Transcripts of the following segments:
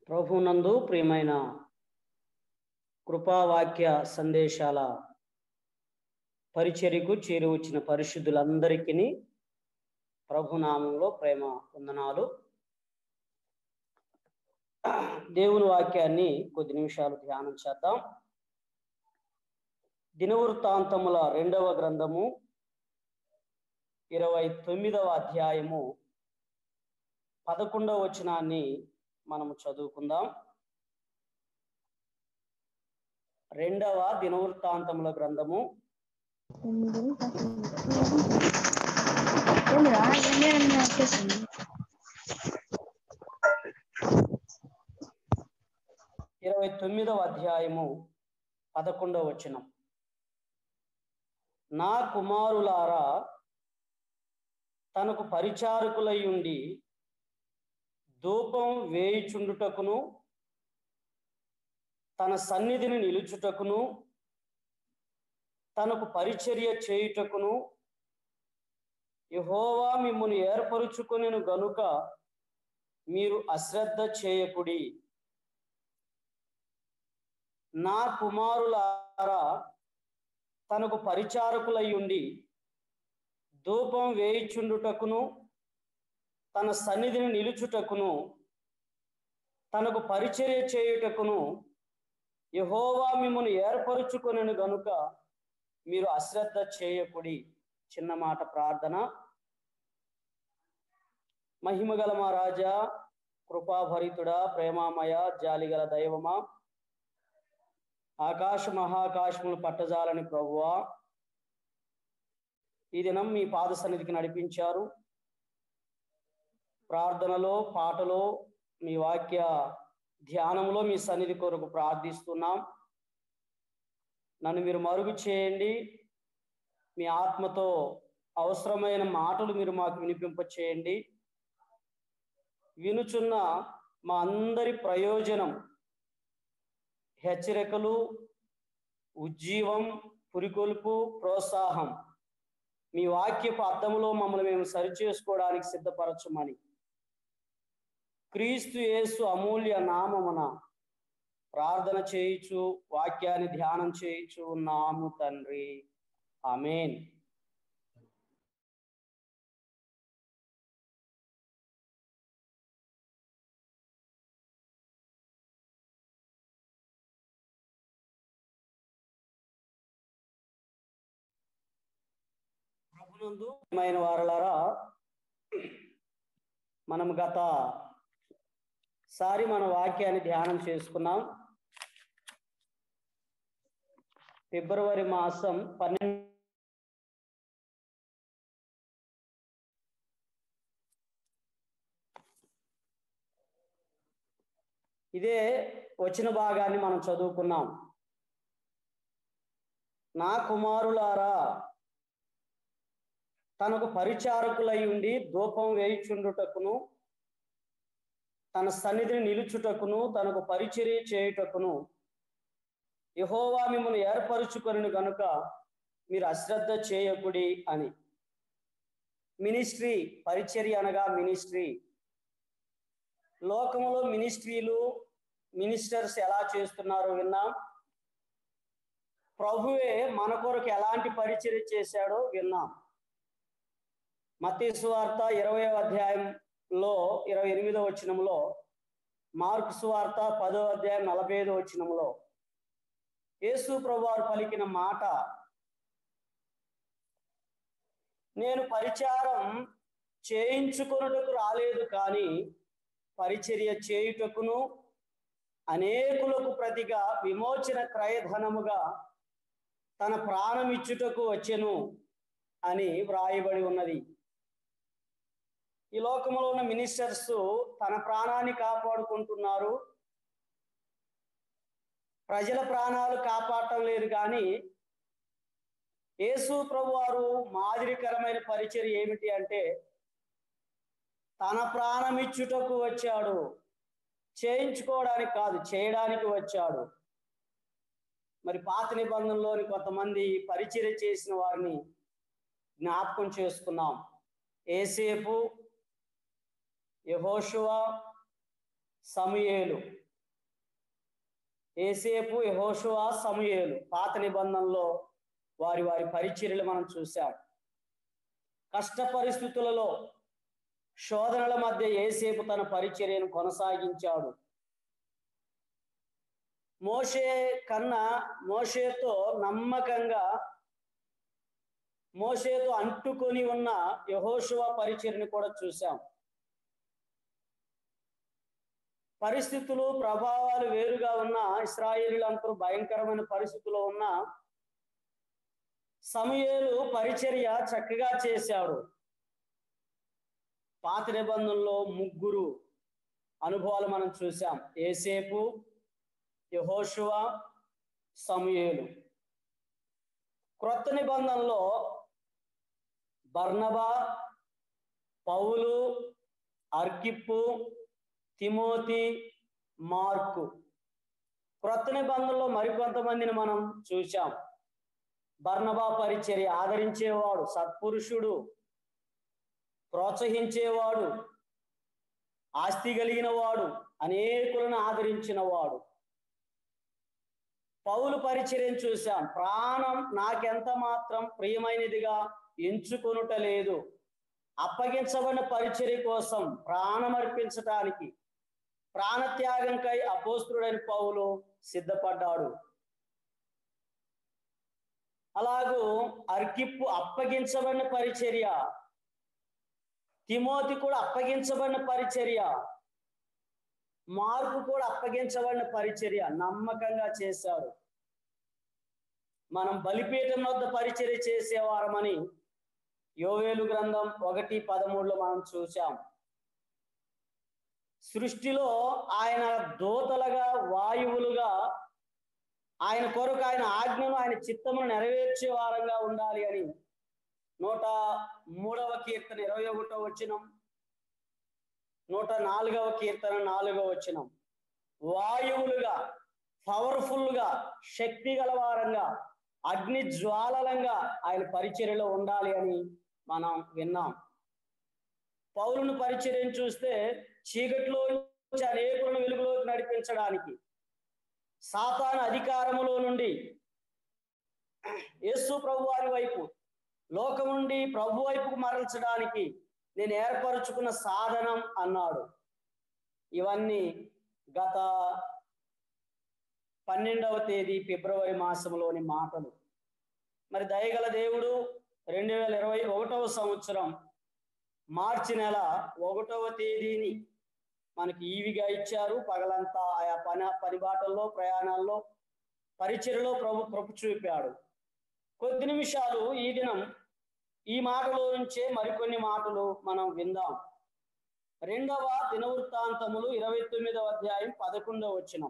ప్రభునందు ప్రియమైన కృపావాక్య సందేశాల పరిచర్యకు చేరి వచ్చిన పరిశుద్ధులందరికీ ప్రభునామంలో ప్రేమ వందనాలు దేవుని వాక్యాన్ని కొద్ది నిమిషాలు ధ్యానం చేద్దాం దినవృత్తాంతముల రెండవ గ్రంథము ఇరవై తొమ్మిదవ అధ్యాయము పదకొండవ వచనాన్ని మనము చదువుకుందాం రెండవ దినవృత్తాంతముల గ్రంథము ఏందిరా ఏంది అన్నీ వచ్చేసింది ఇరవై తొమ్మిదవ అధ్యాయము పదకొండవ వచనం నా కుమారులారా తనకు పరిచారకులై ఉండి ధూపం వేయుచుండుటకును తన సన్నిధిని నిలుచుటకును తనకు పరిచర్య చేయుటకును యహోవా మిమ్మును ఏర్పరుచుకొనెను గనుక మీరు అశ్రద్ధ చేయకుడి నా కుమారులారా తనకు పరిచారకులై ఉండి ధూపం వేయిచుండుటకును తన సన్నిధిని నిలుచుటకును తనకు పరిచర్య చేయుటకును యహోవా మిమ్మల్ని ఏర్పరుచుకొనను గనుక మీరు అశ్రద్ధ చేయకుడి చిన్న మాట ప్రార్థన మహిమగల మా రాజా కృపాభరితుడా ప్రేమామయ జాలిగల దైవమా ఆకాశ మహాకాశములు పట్టజాలని ప్రభువా ఈ దినం మీ పాద సన్నిధికి నడిపించారు ప్రార్థనలో పాటలో మీ వాక్య ధ్యానంలో మీ సన్నిధి కొరకు ప్రార్థిస్తున్నాం నన్ను మీరు మరుగు చేయండి మీ ఆత్మతో అవసరమైన మాటలు మీరు మాకు వినిపింప చేయండి వినుచున్న మా అందరి ప్రయోజనం హెచ్చరికలు ఉజ్జీవం పురికొల్పు ప్రోత్సాహం మీ వాక్యపు అర్థములో మమ్మల్ని మేము సరిచేసుకోవడానికి సిద్ధపరచమని క్రీస్తు యేసు అమూల్య నామమున ప్రార్థన చేయుచు వాక్యాన్ని ధ్యానం చేయుచు నాము తండ్రి ఆమెన్ ప్రభునందు ప్రియమైన వారలారా మనం గత సారి మన వాక్యాన్ని ధ్యానం చేసుకున్నాం ఫిబ్రవరి మాసం పన్నెండు ఇదే వచ్చిన భాగాన్ని మనం చదువుకున్నాం నా కుమారులారా తనకు పరిచారకులై ఉండి ధూపం వేయిచుండుటకును తన సన్నిధిని నిలుచుటకును తనకు పరిచర్య చేయుటకును యహోవా మిమ్మల్ని ఏర్పరుచుకొని గనుక మీరు అశ్రద్ధ చేయకుడి అని మినిస్ట్రీ పరిచర్య అనగా మినిస్ట్రీ లోకములో మినిస్ట్రీలు మినిస్టర్స్ ఎలా చేస్తున్నారో విన్నాం ప్రభువే మన కొరకు ఎలాంటి పరిచర్య చేశాడో విన్నాం మతీ సువార్త ఇరవై అధ్యాయంలో ఇరవై ఎనిమిదో వచనంలో మార్కు సువార్త పదో అధ్యాయం నలభై ఐదో వచనంలో యేసు ప్రభువారు పలికిన మాట నేను పరిచారం చేయించుకొనుటకు రాలేదు కానీ పరిచర్య చేయుటకును అనేకులకు ప్రతిగా విమోచన క్రయధనముగా తన ప్రాణమిచ్చుటకు వచ్చెను అని వ్రాయబడి ఉన్నది ఈ లోకంలో ఉన్న మినిస్టర్స్ తన ప్రాణాన్ని కాపాడుకుంటున్నారు ప్రజల ప్రాణాలు కాపాడటం లేదు కానీ యేసు ప్రభు వారు మాదిరికరమైన పరిచయం ఏమిటి అంటే తన ప్రాణమిచ్చుటకు వచ్చాడు చేయించుకోవడానికి కాదు చేయడానికి వచ్చాడు మరి పాత నిబంధనలోని కొంతమంది పరిచర్య చేసిన వారిని జ్ఞాపకం చేసుకున్నాం ఏసేపు యహోషువ సమయేలు ఏసేపు యహోషువా సమయేలు పాత నిబంధనలో వారి వారి పరిచర్యలు మనం చూసాం కష్ట పరిస్థితులలో శోధనల మధ్య ఏసేపు తన పరిచర్యను కొనసాగించాడు మోషే కన్నా మోషేతో నమ్మకంగా మోషేతో అంటుకొని ఉన్న యహోషువ పరిచర్ని కూడా చూసాం పరిస్థితులు ప్రభావాలు వేరుగా ఉన్న ఇస్రాయేలీలందరూ భయంకరమైన పరిస్థితుల్లో ఉన్న సమయేలు పరిచర్య చక్కగా చేశాడు పాత నిబంధనలో ముగ్గురు అనుభవాలు మనం చూసాం ఏసేపు యహోషువ సమయేలు క్రొత్త నిబంధనలో బర్నబా పౌలు అర్కిప్పు తిమోతి మార్కు క్రొత్త నిబంధనలో మరికొంతమందిని మనం చూశాం బర్నబా పరిచర్య ఆదరించేవాడు సత్పురుషుడు ప్రోత్సహించేవాడు ఆస్తి కలిగిన వాడు అనేకులను ఆదరించిన వాడు పౌలు పరిచర్యను చూశాం ప్రాణం నాకెంత మాత్రం ప్రియమైనదిగా ఎంచుకొనుట లేదు అప్పగించబడిన పరిచర్య కోసం ప్రాణం అర్పించటానికి ప్రాణత్యాగంకై అపోస్తుడైన పౌలు సిద్ధపడ్డాడు అలాగూ అర్కిప్పు అప్పగించబడిన పరిచర్య తిమోతి కూడా అప్పగించబడిన పరిచర్య మార్పు కూడా అప్పగించబడిన పరిచర్య నమ్మకంగా చేశారు మనం బలిపీఠం వద్ద పరిచర్య చేసేవారమని యోవేలు గ్రంథం ఒకటి పదమూడులో మనం చూసాం సృష్టిలో ఆయన దూతలుగా వాయువులుగా ఆయన కొరకు ఆయన ఆజ్ఞను ఆయన చిత్తమును నెరవేర్చే వారంగా ఉండాలి అని నూట మూడవ కీర్తన ఇరవై ఒకటో వచ్చినం నూట నాలుగవ కీర్తన నాలుగవ వచ్చినం వాయువులుగా పవర్ఫుల్గా శక్తి గలవారంగా అగ్ని జ్వాలలంగా ఆయన పరిచర్యలో ఉండాలి అని మనం విన్నాం పౌరుని పరిచర్యను చూస్తే చీకటిలో నుంచి అనేకులను వెలుగులోకి నడిపించడానికి సాతాన అధికారములో నుండి యేసు ప్రభు వారి వైపు లోకం నుండి ప్రభు వైపుకు మరల్చడానికి నేను ఏర్పరచుకున్న సాధనం అన్నాడు ఇవన్నీ గత పన్నెండవ తేదీ ఫిబ్రవరి మాసంలోని మాటలు మరి దయగల దేవుడు రెండు వేల ఇరవై ఒకటవ సంవత్సరం మార్చి నెల ఒకటవ తేదీని మనకి ఈవిగా ఇచ్చారు పగలంతా ఆయా పని పని బాటల్లో ప్రయాణాల్లో పరిచయలో ప్రభు కృప చూపాడు కొద్ది నిమిషాలు ఈ దినం ఈ మాటలో నుంచే మరికొన్ని మాటలు మనం విందాం రెండవ దినవృత్తాంతములు ఇరవై తొమ్మిదవ అధ్యాయం పదకొండవ వచనం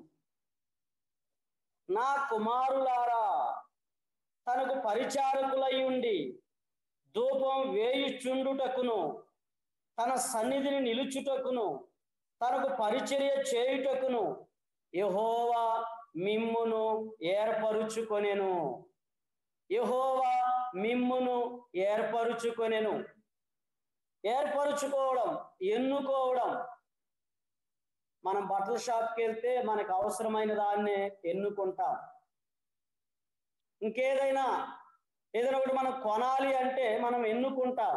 నా కుమారులారా తనకు పరిచారకులై ఉండి ధూపం వేయుచుండుటకును తన సన్నిధిని నిలుచుటకును తనకు పరిచర్య చేయుటకును యహోవా మిమ్మును ఏర్పరుచుకొనెను యహోవా మిమ్మును ఏర్పరుచుకొనెను ఏర్పరుచుకోవడం ఎన్నుకోవడం మనం బట్టల షాప్కి వెళ్తే మనకు అవసరమైన దాన్నే ఎన్నుకుంటాం ఇంకేదైనా ఏదైనా ఒకటి మనం కొనాలి అంటే మనం ఎన్నుకుంటాం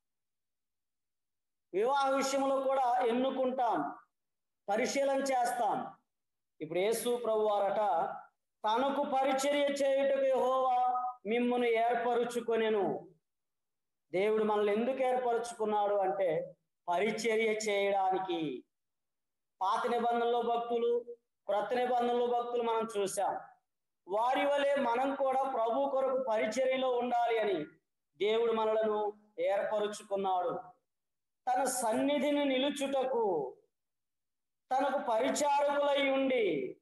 వివాహ విషయంలో కూడా ఎన్నుకుంటాం పరిశీలన చేస్తాం ఇప్పుడు యేసు ప్రభు వారట తనకు పరిచర్య చేయుటకు యెహోవా మిమ్మును ఏర్పరుచుకొనెను దేవుడు మనల్ని ఎందుకు ఏర్పరుచుకున్నాడు అంటే పరిచర్య చేయడానికి పాత నిబంధనలో భక్తులు క్రొత్త నిబంధనలో భక్తులు మనం చూసాం వారి వలె మనం కూడా ప్రభు కొరకు పరిచర్యలో ఉండాలి అని దేవుడు మనలను ఏర్పరుచుకున్నాడు తన సన్నిధిని నిలుచుటకు తనకు పరిచారకులై ఉండి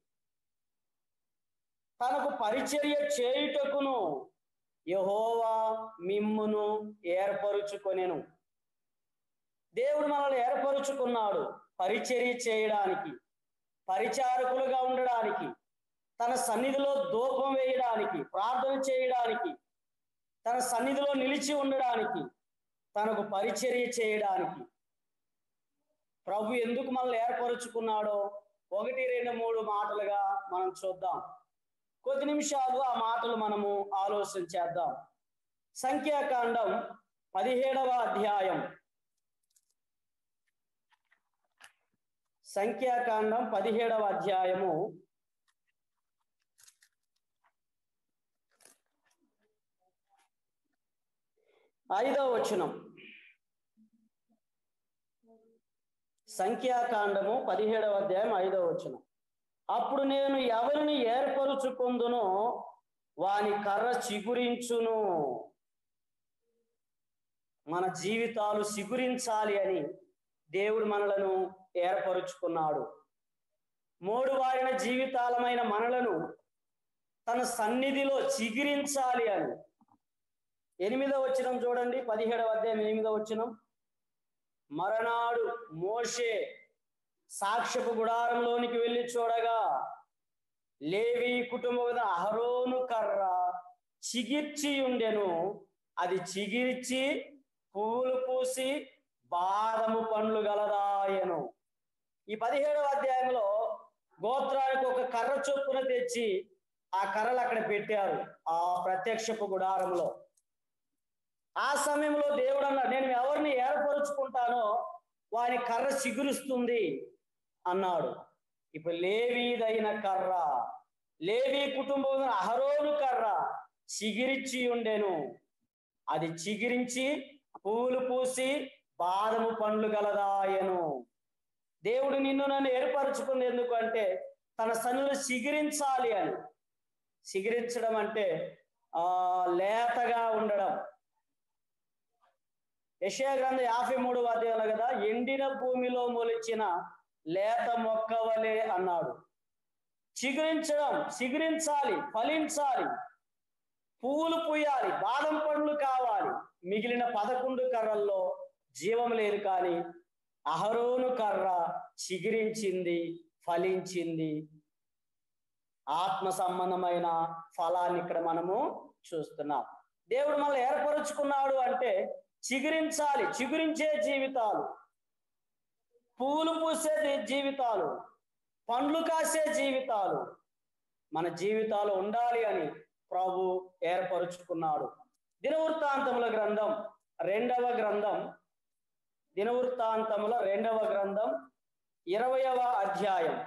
తనకు పరిచర్య చేయుటకును యహోవా మిమ్మును ఏర్పరుచుకొనెను దేవుడు మనల్ని ఏర్పరుచుకున్నాడు పరిచర్య చేయడానికి పరిచారకులుగా ఉండడానికి తన సన్నిధిలో ధూపం వేయడానికి ప్రార్థన చేయడానికి తన సన్నిధిలో నిలిచి ఉండడానికి తనకు పరిచర్య చేయడానికి ప్రభు ఎందుకు మనల్ని ఏర్పరుచుకున్నాడో ఒకటి రెండు మూడు మాటలుగా మనం చూద్దాం కొద్ది నిమిషాలు ఆ మాటలు మనము ఆలోచన చేద్దాం సంఖ్యాకాండం పదిహేడవ అధ్యాయం సంఖ్యాకాండం పదిహేడవ అధ్యాయము ఐదవ వచనం సంఖ్యాకాండము పదిహేడవ అధ్యాయం ఐదవ వచనం అప్పుడు నేను ఎవరిని ఏర్పరుచుకుందునో వాని కర్ర చిగురించును మన జీవితాలు చిగురించాలి అని దేవుడు మనలను ఏర్పరుచుకున్నాడు మూడు వారిన జీవితాలమైన మనలను తన సన్నిధిలో చిగిరించాలి అని ఎనిమిదవ వచనం చూడండి పదిహేడవ అధ్యాయం ఎనిమిదవ వచనం మరనాడు మోషే సాక్ష్యపు గుడారంలోనికి వెళ్ళి చూడగా లేవి కుటుంబం అహరోను కర్ర చిగిర్చి ఉండెను అది చిగిర్చి పువ్వులు పూసి బాదము పండ్లు గలదాయను ఈ పదిహేడవ అధ్యాయంలో గోత్రానికి ఒక కర్ర చొప్పున తెచ్చి ఆ కర్రలు అక్కడ పెట్టారు ఆ ప్రత్యక్షపు గుడారంలో ఆ సమయంలో దేవుడు అన్నాడు నేను ఎవరిని ఏర్పరుచుకుంటానో వాని కర్ర చిగురుస్తుంది అన్నాడు ఇప్పుడు లేవీదైన కర్ర లేవి కుటుంబం అహరోను కర్ర చిగిరిచి ఉండెను అది చిగిరించి పువ్వులు పూసి బాదము పండ్లు గలదాయను దేవుడు నిన్ను నన్ను ఏర్పరచుకుంది ఎందుకంటే తన సన్నులు చిగిరించాలి అని చిగిరించడం అంటే ఆ లేతగా ఉండడం యశయ గ్రంథ యాభై మూడు అధ్యాయులు కదా ఎండిన భూమిలో మొలిచిన లేత మొక్క వలె అన్నాడు చిగురించడం చిగురించాలి ఫలించాలి పువ్వులు పూయాలి బాదం పండ్లు కావాలి మిగిలిన పదకొండు కర్రల్లో జీవం లేదు కానీ అహరోను కర్ర చిగిరించింది ఫలించింది ఆత్మ సంబంధమైన ఫలాన్ని ఇక్కడ మనము చూస్తున్నాం దేవుడు మనల్ని ఏర్పరుచుకున్నాడు అంటే చిగురించాలి చిగురించే జీవితాలు పూలు పూసే జీవితాలు పండ్లు కాసే జీవితాలు మన జీవితాలు ఉండాలి అని ప్రభు ఏర్పరుచుకున్నాడు దినవృత్తాంతముల గ్రంథం రెండవ గ్రంథం దినవృత్తాంతముల రెండవ గ్రంథం ఇరవయవ అధ్యాయం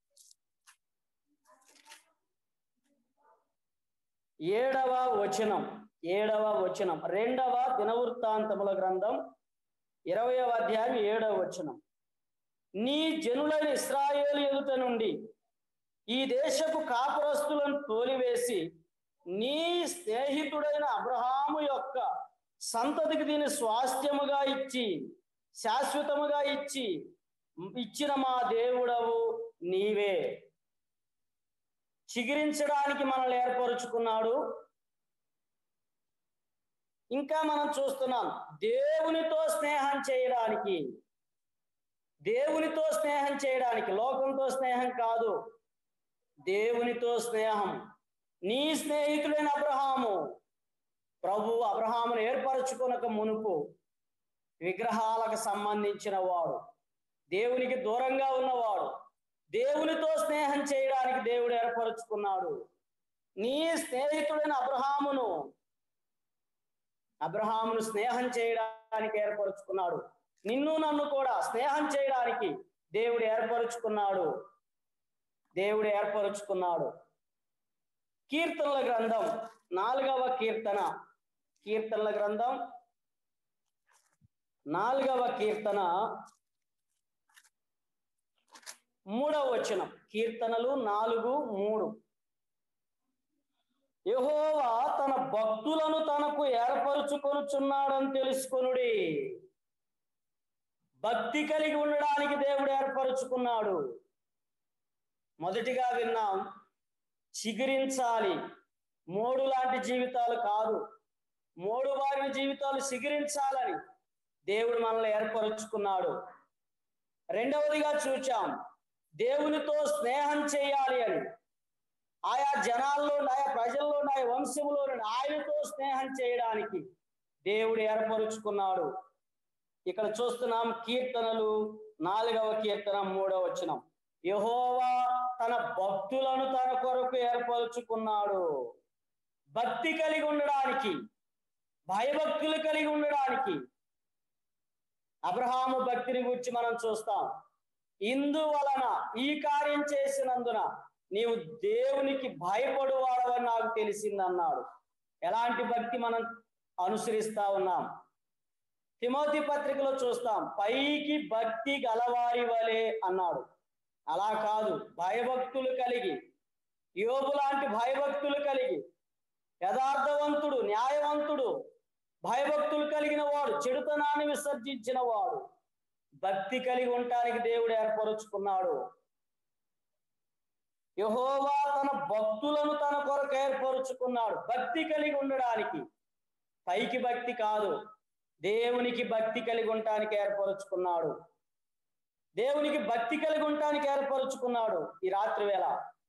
ఏడవ వచనం ఏడవ వచనం రెండవ దినవృత్తాంతముల గ్రంథం ఇరవయవ అధ్యాయం ఏడవ వచనం నీ జనులైన ఇస్రాయేల్ ఎదుట నుండి ఈ దేశపు కాపురస్తులను తోలివేసి నీ స్నేహితుడైన అబ్రహాము యొక్క సంతతికి దీని స్వాస్థ్యముగా ఇచ్చి శాశ్వతముగా ఇచ్చి ఇచ్చిన మా దేవుడవు నీవే చిగిరించడానికి మనల్ని ఏర్పరుచుకున్నాడు ఇంకా మనం చూస్తున్నాం దేవునితో స్నేహం చేయడానికి దేవునితో స్నేహం చేయడానికి లోకంతో స్నేహం కాదు దేవునితో స్నేహం నీ స్నేహితుడైన అబ్రహాము ప్రభు అబ్రహామును ఏర్పరచుకునక మునుపు విగ్రహాలకు సంబంధించిన వాడు దేవునికి దూరంగా ఉన్నవాడు దేవునితో స్నేహం చేయడానికి దేవుడు ఏర్పరచుకున్నాడు నీ స్నేహితుడైన అబ్రహామును అబ్రహామును స్నేహం చేయడానికి ఏర్పరచుకున్నాడు నిన్ను నన్ను కూడా స్నేహం చేయడానికి దేవుడు ఏర్పరచుకున్నాడు దేవుడు ఏర్పరచుకున్నాడు కీర్తనల గ్రంథం నాలుగవ కీర్తన కీర్తనల గ్రంథం నాలుగవ కీర్తన మూడవ వచనం కీర్తనలు నాలుగు మూడు యహోవా తన భక్తులను తనకు ఏర్పరచుకొనుచున్నాడని తెలుసుకొనుడి భక్తి కలిగి ఉండడానికి దేవుడు ఏర్పరచుకున్నాడు మొదటిగా విన్నాం చిగురించాలి మోడు లాంటి జీవితాలు కాదు మోడు వారిన జీవితాలు చిగురించాలని దేవుడు మనల్ని ఏర్పరచుకున్నాడు రెండవదిగా చూచాం దేవునితో స్నేహం చేయాలి అని ఆయా జనాల్లో ఆయా ప్రజల్లో ఆయా వంశంలో ఆయనతో స్నేహం చేయడానికి దేవుడు ఏర్పరుచుకున్నాడు ఇక్కడ చూస్తున్నాం కీర్తనలు నాలుగవ కీర్తన మూడవ వచనం యహోవా తన భక్తులను తన కొరకు ఏర్పరచుకున్నాడు భక్తి కలిగి ఉండడానికి భయభక్తులు కలిగి ఉండడానికి అబ్రహాము భక్తిని గురించి మనం చూస్తాం ఇందువలన ఈ కార్యం చేసినందున నీవు దేవునికి భయపడువాడవని నాకు తెలిసిందన్నాడు ఎలాంటి భక్తి మనం అనుసరిస్తా ఉన్నాం తిమోతి పత్రికలో చూస్తాం పైకి భక్తి గలవారి వలె అన్నాడు అలా కాదు భయభక్తులు కలిగి యోగు లాంటి భయభక్తులు కలిగి యథార్థవంతుడు న్యాయవంతుడు భయభక్తులు కలిగిన వాడు చెడుతనాన్ని విసర్జించిన వాడు భక్తి కలిగి ఉండటానికి దేవుడు ఏర్పరుచుకున్నాడు యహోవా తన భక్తులను తన కొరకు ఏర్పరుచుకున్నాడు భక్తి కలిగి ఉండడానికి పైకి భక్తి కాదు దేవునికి భక్తి కలిగి ఉండటానికి ఏర్పరుచుకున్నాడు దేవునికి భక్తి కలిగి ఉండటానికి ఏర్పరుచుకున్నాడు ఈ రాత్రి వేళ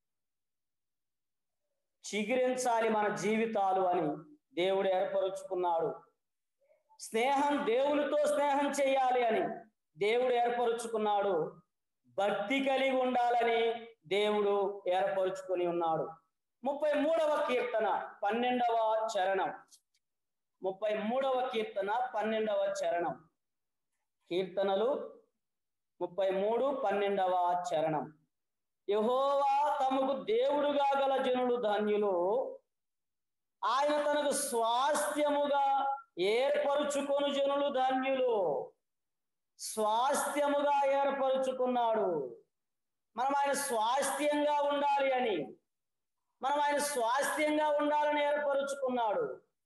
చిగిరించాలి మన జీవితాలు అని దేవుడు ఏర్పరుచుకున్నాడు స్నేహం దేవునితో స్నేహం చేయాలి అని దేవుడు ఏర్పరుచుకున్నాడు భక్తి కలిగి ఉండాలని దేవుడు ఏర్పరుచుకొని ఉన్నాడు ముప్పై మూడవ కీర్తన పన్నెండవ చరణం ముప్పై మూడవ కీర్తన పన్నెండవ చరణం కీర్తనలు ముప్పై మూడు పన్నెండవ చరణం యహోవా తమకు దేవుడుగా గల జనులు ధన్యులు ఆయన తనకు స్వాస్థ్యముగా ఏర్పరుచుకొను జనులు ధన్యులు స్వాస్థ్యముగా ఏర్పరుచుకున్నాడు మనం ఆయన స్వాస్థ్యంగా ఉండాలి అని మనం ఆయన స్వాస్థ్యంగా ఉండాలని ఏర్పరుచుకున్నాడు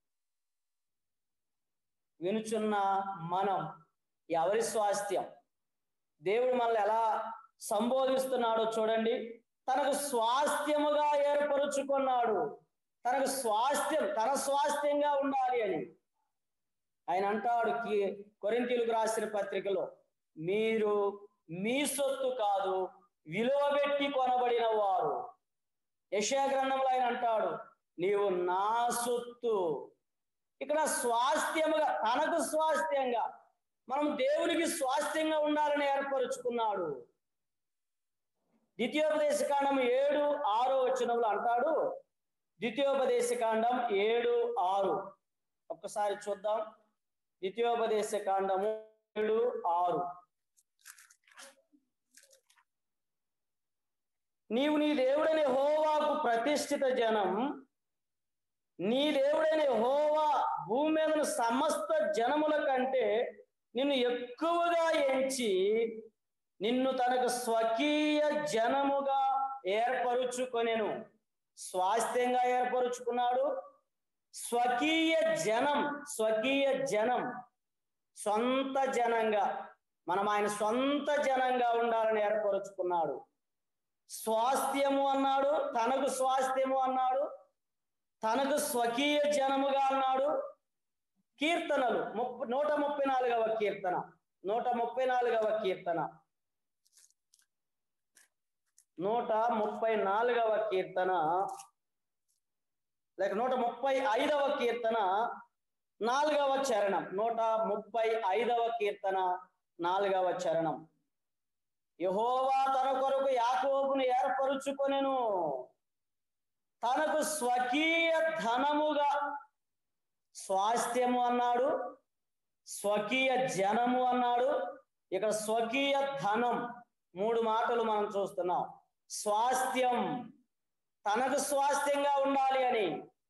వినుచున్న మనం ఎవరి స్వాస్థ్యం దేవుడు మనల్ని ఎలా సంబోధిస్తున్నాడో చూడండి తనకు స్వాస్థ్యముగా ఏర్పరుచుకున్నాడు తనకు స్వాస్థ్యం తన స్వాస్థ్యంగా ఉండాలి అని ఆయన అంటాడు కి కొరింతీలకు రాసిన పత్రికలో మీరు మీ సొత్తు కాదు విలువ పెట్టి కొనబడిన వారు యశా గ్రంథంలో ఆయన అంటాడు నీవు నా సొత్తు ఇక్కడ స్వాస్థ్యముగా తనకు స్వాస్థ్యంగా మనం దేవునికి స్వాస్థ్యంగా ఉండాలని ఏర్పరుచుకున్నాడు ద్వితీయోపదేశ కాండం ఏడు ఆరో వచనంలో అంటాడు ద్వితీయోపదేశ కాండం ఏడు ఆరు ఒక్కసారి చూద్దాం ద్వితీయోపదేశ కాండము ఏడు ఆరు నీవు నీ దేవుడైన హోవాకు ప్రతిష్ఠిత జనం నీ దేవుడైన హోవా భూమి మీద ఉన్న సమస్త జనముల కంటే నిన్ను ఎక్కువగా ఎంచి నిన్ను తనకు స్వకీయ జనముగా ఏర్పరుచుకొనెను స్వాస్థ్యంగా ఏర్పరుచుకున్నాడు స్వకీయ జనం స్వకీయ జనం సొంత జనంగా మనం ఆయన సొంత జనంగా ఉండాలని ఏర్పరుచుకున్నాడు స్వాస్థ్యము అన్నాడు తనకు స్వాస్థ్యము అన్నాడు తనకు స్వకీయ జనముగా అన్నాడు కీర్తనలు ముప్ప నూట ముప్పై నాలుగవ కీర్తన నూట ముప్పై నాలుగవ కీర్తన నూట ముప్పై నాలుగవ కీర్తన లేక నూట ముప్పై ఐదవ కీర్తన నాలుగవ చరణం నూట ముప్పై ఐదవ కీర్తన నాలుగవ చరణం యహోవా తన కొరకు యాకోబును ఏర్పరుచుకొనెను తనకు స్వకీయ ధనముగా స్వాస్థ్యము అన్నాడు స్వకీయ జనము అన్నాడు ఇక్కడ స్వకీయ ధనం మూడు మాటలు మనం చూస్తున్నాం స్వాస్థ్యం తనకు స్వాస్థ్యంగా ఉండాలి అని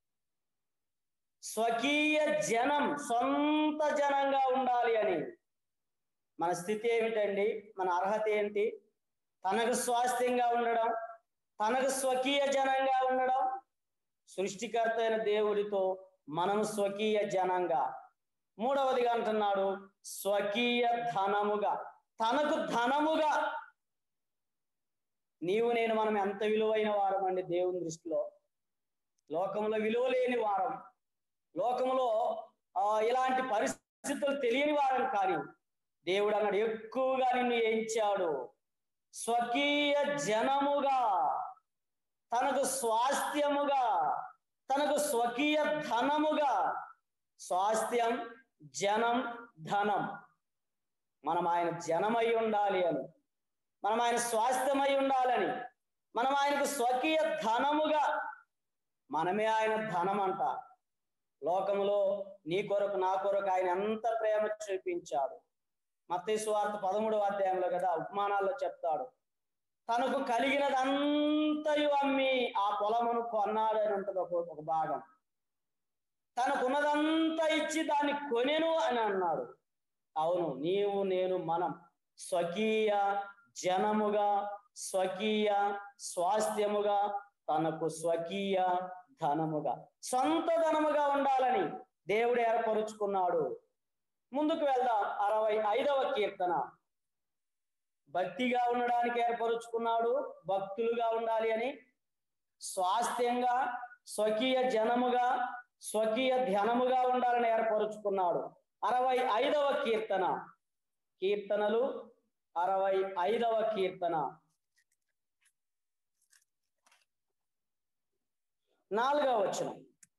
స్వకీయ జనం సొంత జనంగా ఉండాలి అని మన స్థితి ఏమిటండి మన అర్హత ఏంటి తనకు స్వాస్థ్యంగా ఉండడం తనకు స్వకీయ జనంగా ఉండడం సృష్టికర్త అయిన దేవుడితో మనం స్వకీయ జనంగా మూడవదిగా అంటున్నాడు స్వకీయ ధనముగా తనకు ధనముగా నీవు నేను మనం ఎంత విలువైన వారం అండి దేవుని దృష్టిలో లోకంలో విలువ లేని వారం లోకంలో ఆ, ఇలాంటి పరిస్థితులు తెలియని వారం కానీ దేవుడు అన్నాడు ఎక్కువగా నిన్ను ఎంచాడు స్వకీయ జనముగా తనకు స్వాస్థ్యముగా తనకు స్వకీయ ధనముగా స్వాస్థ్యం జనం ధనం మనం ఆయన జనమై ఉండాలి అని మనం ఆయన స్వాస్థ్యమై ఉండాలని మనం ఆయనకు స్వకీయ ధనముగా మనమే ఆయన ధనం అంట లోకములో నీ కొరకు నా కొరకు ఆయన ఎంత ప్రేమ చూపించాడు మత్తయి సువార్త పదమూడవ అధ్యాయంలో కదా ఉపమానాల్లో చెప్తాడు తనకు కలిగినదంతయు అమ్మి ఆ పొలమును కొన్నాడు అని ఉంటుంది ఒక ఒక భాగం తనకున్నదంతా ఇచ్చి దాన్ని కొనెను అని అన్నాడు అవును నీవు నేను మనం స్వకీయ జనముగా స్వకీయ స్వాస్థ్యముగా తనకు స్వకీయ ధనముగా సొంత ధనముగా ఉండాలని దేవుడు ఏర్పరుచుకున్నాడు ముందుకు వెళ్దాం అరవై ఐదవ కీర్తన భక్తిగా ఉండడానికి ఏర్పరుచుకున్నాడు భక్తులుగా ఉండాలి అని స్వాస్థ్యంగా స్వకీయ జనముగా స్వకీయ ధ్యానముగా ఉండాలని ఏర్పరుచుకున్నాడు అరవై ఐదవ కీర్తన కీర్తనలు అరవై ఐదవ కీర్తన నాలుగవ వచనం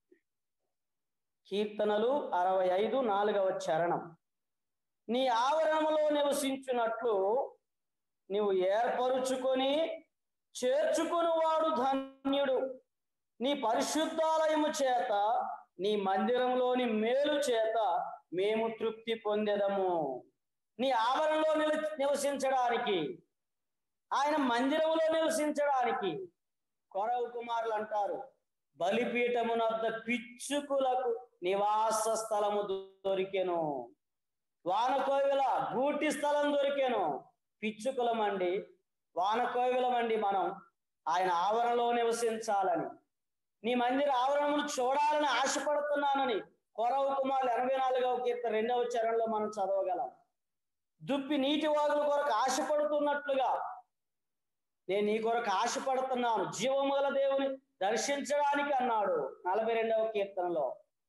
కీర్తనలు అరవై ఐదు నాలుగవ చరణం నీ ఆవరణములో నివసించున్నట్లు నీవు ఏర్పరుచుకొని చేర్చుకుని వాడు ధన్యుడు నీ పరిశుద్ధాలయము చేత నీ మందిరంలోని మేలు చేత మేము తృప్తి పొందెదము నీ ఆవరణలో నిల నివసించడానికి ఆయన మందిరములో నివసించడానికి కొరవు కుమారులు అంటారు బలిపీఠమునద్ద పిచ్చుకులకు నివాస స్థలము దొరికెను వానకోవిల గూటి స్థలం దొరికెను పిచ్చుకులమండి వానకోవిలమండి మనం ఆయన ఆవరణలో నివసించాలని నీ మందిర ఆవరణను చూడాలని ఆశపడుతున్నానని కొరవు కుమారులు ఎనభై నాలుగవ కీర్తన రెండవ చరణంలో మనం చదవగలం దుప్పి నీటి వాగుల కొరకు ఆశపడుతున్నట్లుగా నేను నీ కొరకు ఆశపడుతున్నాను జీవము గల దేవుని దర్శించడానికి అన్నాడు నలభై రెండవ కీర్తనలో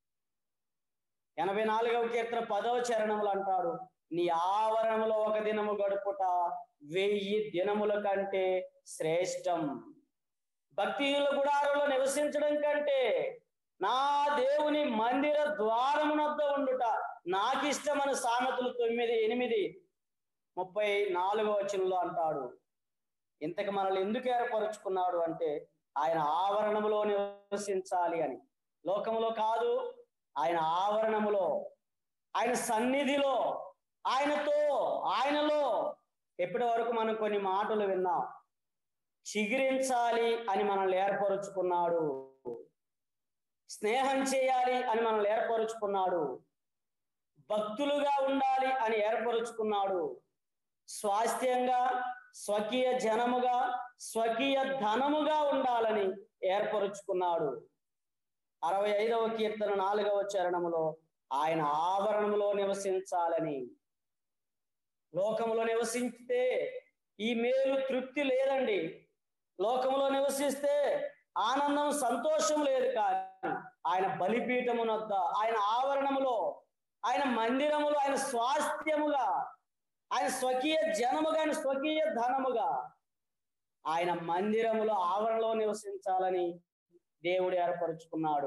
ఎనభై నాలుగవ కీర్తన పదవ చరణములు అంటాడు నీ ఆవరణములో ఒక దినము గడుపుట వెయ్యి దినముల కంటే శ్రేష్టం భక్తిహీనుల గుడారంలో నివసించడం కంటే నా దేవుని మందిర ద్వారమునద్ద ఉండుట నాకు ఇష్టమని సామెతలు తొమ్మిది ఎనిమిది ముప్పై నాలుగో వచనంలో అంటాడు ఇంతకు మనల్ని ఎందుకు ఏర్పరుచుకున్నాడు అంటే ఆయన ఆవరణములో నివసించాలి అని లోకములో కాదు ఆయన ఆవరణములో ఆయన సన్నిధిలో ఆయనతో ఆయనలో ఎప్పటి వరకు మనం కొన్ని మాటలు విన్నాం చిగిరించాలి అని మనల్ని ఏర్పరుచుకున్నాడు స్నేహం చేయాలి అని మనల్ని ఏర్పరుచుకున్నాడు భక్తులుగా ఉండాలి అని ఏర్పరుచుకున్నాడు స్వాస్థ్యంగా స్వకీయ జనముగా స్వకీయ ధనముగా ఉండాలని ఏర్పరుచుకున్నాడు అరవై ఐదవ కీర్తన నాలుగవ చరణములో ఆయన ఆవరణములో నివసించాలని లోకములో నివసిస్తే ఈ మేలు తృప్తి లేదండి లోకములో నివసిస్తే ఆనందం సంతోషం లేదు కానీ ఆయన బలిపీఠమునొద్ద ఆయన ఆవరణములో ఆయన మందిరములో ఆయన స్వాస్థ్యముగా ఆయన స్వకీయ జనముగా ఆయన స్వకీయ ధనముగా ఆయన మందిరములో ఆవరణలో నివసించాలని దేవుడు ఏర్పరుచుకున్నాడు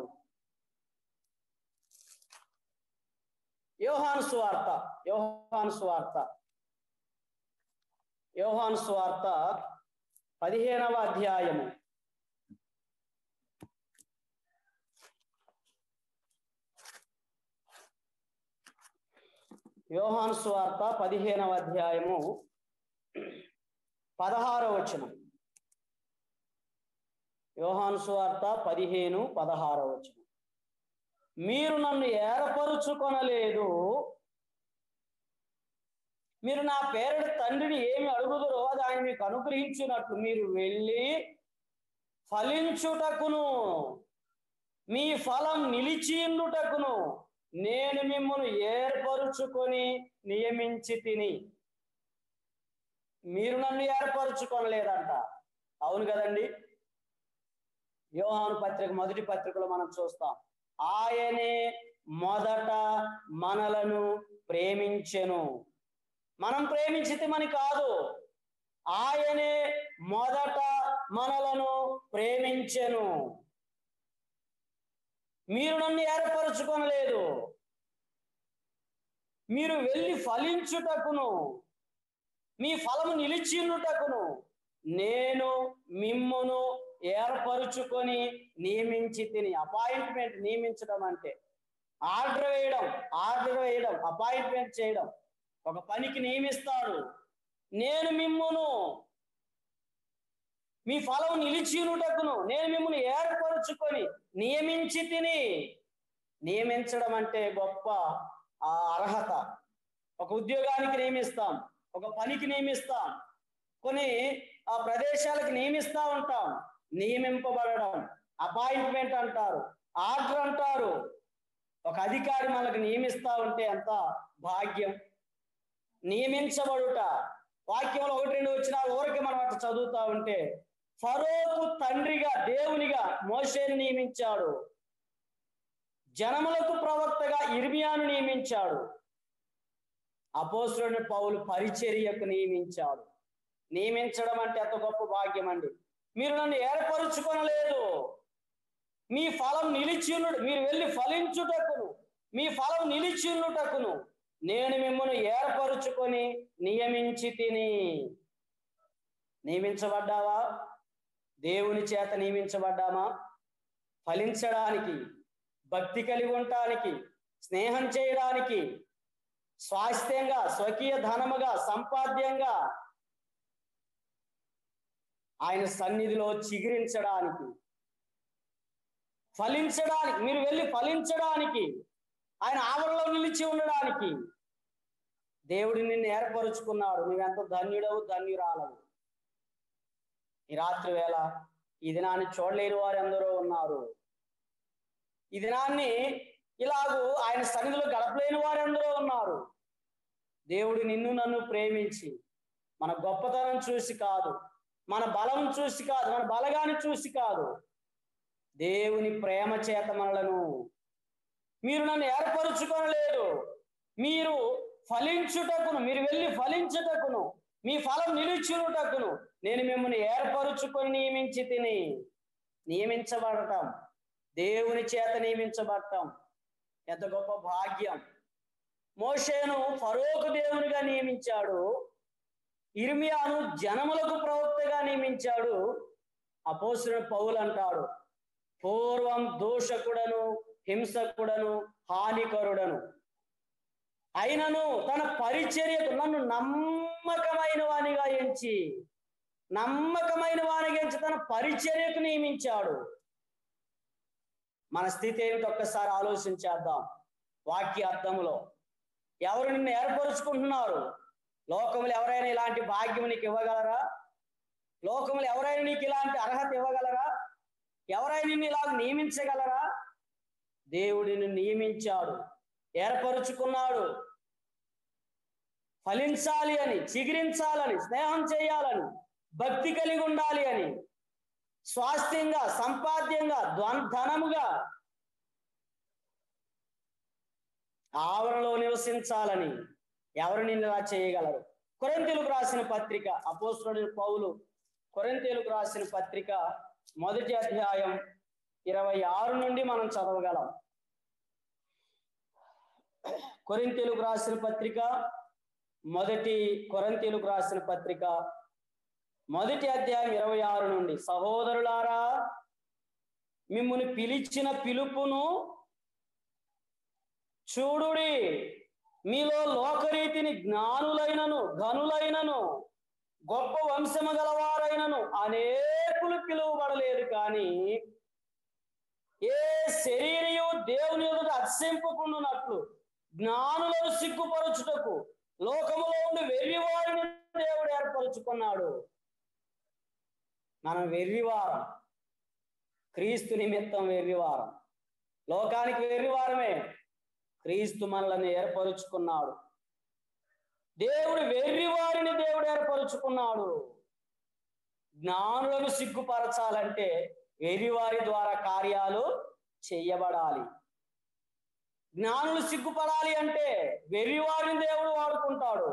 యోహాను సువార్త యోహాను సువార్త యోహాను సువార్త పదిహేనవ అధ్యాయము యోహాను సువార్త పదిహేనవ అధ్యాయము పదహారవ వచనం యోహాను సువార్త పదిహేను పదహారవ వచనం మీరు నన్ను ఏర్పరుచుకొనలేదు మీరు నా పేరుడు తండ్రిని ఏమి అడుగుదరో అది ఆయన మీకు అనుగ్రహించినట్లు మీరు వెళ్ళి ఫలించుటకును మీ ఫలం నిలిచిండుటకును నేను మిమ్మల్ని ఏర్పరుచుకొని నియమించి తిని మీరు నన్ను ఏర్పరచుకోనలేదంట అవును కదండి యోహాను పత్రిక మొదటి పత్రికలో మనం చూస్తాం ఆయనే మొదట మనలను ప్రేమించెను మనం ప్రేమించితమని కాదు ఆయనే మొదట మనలను ప్రేమించెను మీరు నన్ను ఏర్పరచుకొనలేదు మీరు వెళ్ళి ఫలించుటకును మీ ఫలము నిలిచినుటకును నేను మిమ్మును ఏర్పరుచుకొని నియమించి తిని అపాయింట్మెంట్ నియమించడం అంటే ఆర్డర్ వేయడం ఆర్డర్ వేయడం అపాయింట్మెంట్ చేయడం ఒక పనికి నియమిస్తాడు నేను మిమ్మును మీ ఫలం నిలిచినుటకును నేను మిమ్మల్ని ఏర్పరుచుకొని నియమించి తిని నియమించడం అంటే గొప్ప ఆ అర్హత ఒక ఉద్యోగానికి నియమిస్తాం ఒక పనికి నియమిస్తాం కొన్ని ఆ ప్రదేశాలకు నియమిస్తా ఉంటాం నియమింపబడడం అపాయింట్మెంట్ అంటారు ఆర్డర్ అంటారు ఒక అధికారి మనకు నియమిస్తా ఉంటే ఎంత భాగ్యం నియమించబడుట వాక్యంలో ఒకటి రెండు వచ్చిన ఊరికి మనం అట్లా చదువుతా ఉంటే ఫరోకు తండ్రిగా దేవునిగా మోషేని నియమించాడు జనములకు ప్రవక్తగా ఇర్మియాను నియమించాడు అపోసురుని పౌలు పరిచర్యకు నియమించాడు నియమించడం అంటే ఎంత గొప్ప భాగ్యం అండి మీరు నన్ను ఏర్పరుచుకొనలేదు మీ ఫలం నిలిచియునుడు మీరు వెళ్ళి ఫలించుటకును మీ ఫలం నిలిచియునుటకును నేను మిమ్మల్ని ఏర్పరుచుకొని నియమించి తిని నియమించబడ్డావా దేవుని చేత నియమించబడ్డామా ఫలించడానికి భక్తి కలిగి ఉండటానికి స్నేహం చేయడానికి స్వాస్థ్యంగా స్వకీయ ధనముగా సంపాద్యంగా ఆయన సన్నిధిలో చిగురించడానికి ఫలించడానికి మీరు వెళ్ళి ఫలించడానికి ఆయన ఆవరణలో నిలిచి ఉండడానికి దేవుడు నిన్ను ఏర్పరుచుకున్నాడు నువ్వెంత ధన్యుడవు ధన్యురాలవు ఈ రాత్రి వేళ ఈ దినాన్ని చూడలేని వారు ఎందరో ఉన్నారు ఈ దినాన్ని ఇలాగూ ఆయన సన్నిధిలో గడపలేని వారు ఎందరో ఉన్నారు దేవుడు నిన్ను నన్ను ప్రేమించి మన గొప్పతనం చూసి కాదు మన బలం చూసి కాదు మన బలగాన్ని చూసి కాదు దేవుని ప్రేమ చేత మనలను మీరు నన్ను ఏర్పరుచుకొనలేదు మీరు ఫలించుటకును మీరు వెళ్ళి ఫలించుటకును మీ ఫలం నిలుచునుటకును నేను మిమ్మల్ని ఏర్పరుచుకొని నియమించి తిని నియమించబడటం దేవుని చేత నియమించబడటం ఎంత గొప్ప భాగ్యం మోషేను ఫరోకు దేవునిగా నియమించాడు ఇర్మియాను జనములకు ప్రవక్తగా నియమించాడు అపోసిన పౌలు అంటాడు పూర్వం దూషకుడను హింసకుడను హానికరుడను అయినను తన పరిచర్యకు నన్ను నమ్మకమైన వానిగా ఎంచి నమ్మకమైన వానిగా ఎంచి తన పరిచర్యకు నియమించాడు మన స్థితి ఏమిటి ఒక్కసారి ఆలోచించేద్దాం వాక్య అర్థములో ఎవరు నిన్ను ఏర్పరుచుకుంటున్నారు లోకములు ఎవరైనా ఇలాంటి భాగ్యం నీకు ఇవ్వగలరా లోకములు ఎవరైనా నీకు ఇలాంటి అర్హత ఇవ్వగలరా ఎవరైనా నిన్ను ఇలా నియమించగలరా దేవుడిని నియమించాడు ఏర్పరుచుకున్నాడు ఫలించాలి అని చిగిరించాలని స్నేహం చేయాలని భక్తి కలిగి ఉండాలి అని స్వాస్థ్యంగా సంపాద్యంగా ద్వం ధనముగా ఆవరణలో నివసించాలని ఎవరు నిన్ను ఇలా చేయగలరు కొరింతీలకు రాసిన పత్రిక అపోస్తుడు పౌలు కొరింతీలకు రాసిన పత్రిక మొదటి అధ్యాయం ఇరవై ఆరు నుండి మనం చదవగలం కొరింతీలకు రాసిన పత్రిక మొదటి కొరంతీలకు రాసిన పత్రిక మొదటి అధ్యాయం ఇరవై ఆరు నుండి సహోదరులారా మిమ్మల్ని పిలిచిన పిలుపును చూడుడి మీలో లోకరీతిని జ్ఞానులైనను ఘనులైనను గొప్ప వంశము గలవారైనను అనేకులు పిలువబడలేదు కానీ ఏ శరీరయు దేవుని ఎదుట అతిశింపకుండునట్లు జ్ఞానులను సిగ్గుపరచుటకు లోకములో ఉండి వెర్రివారిని దేవుడు ఏర్పరచుకున్నాడు మనం వెర్రివారం క్రీస్తు నిమిత్తం వెర్రివారం లోకానికి వెర్రివారమే క్రీస్తు మనల్ని ఏర్పరుచుకున్నాడు దేవుడు వెర్రివారిని దేవుడు ఏర్పరుచుకున్నాడు జ్ఞానులను సిగ్గుపరచాలంటే వెర్రివారి ద్వారా కార్యాలు చెయ్యబడాలి జ్ఞానులు సిగ్గుపడాలి అంటే వెర్రివారిని దేవుడు వాడుకుంటాడు